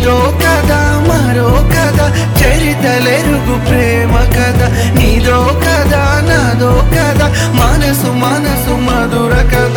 ఇదో కథ మరో కథ చరితలెరుగు ప్రేమ కథ నీదో కథ నాదో కథ మనసు మనసు మధుర కథ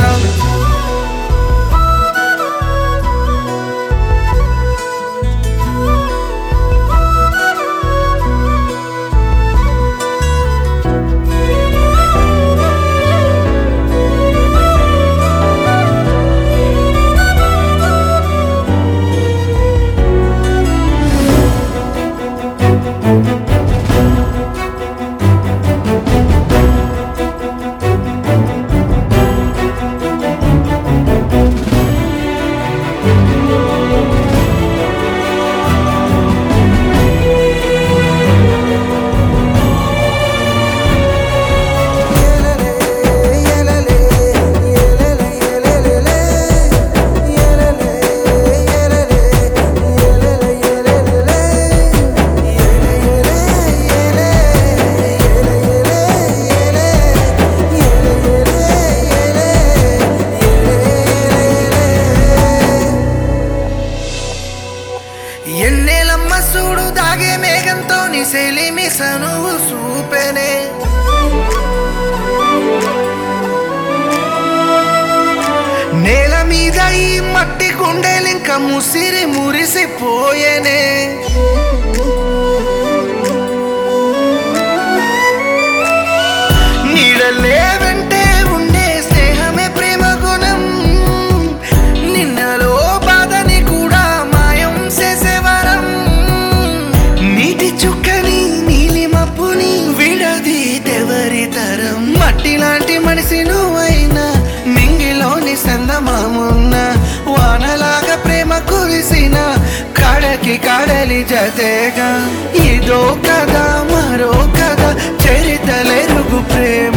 ఎన్నేలమ్మ చూడు దాగే మేఘంతో నీ సెలిమి సనువు చూపెనే నేల మీద ఈ మట్టి గుండెలింక ముసిరి మురిసిపోయేనే నీడలే వెంటే ఉండే స్నేహమే ప్రేమ గుణం నిన్నలో బాధని కూడా మాయం చేసేవరం నీటి చుక్కని నీలి మప్పుని విడది తెవరి తరం మట్టి లాంటి మనిషి నువ్వైనా మింగిలోని సందమామున్న వానలాగా ప్రేమ కురిసిన కడకి కడలి జతేగా ఇదో కథ మరో కథ చరితలెరుగు ప్రేమ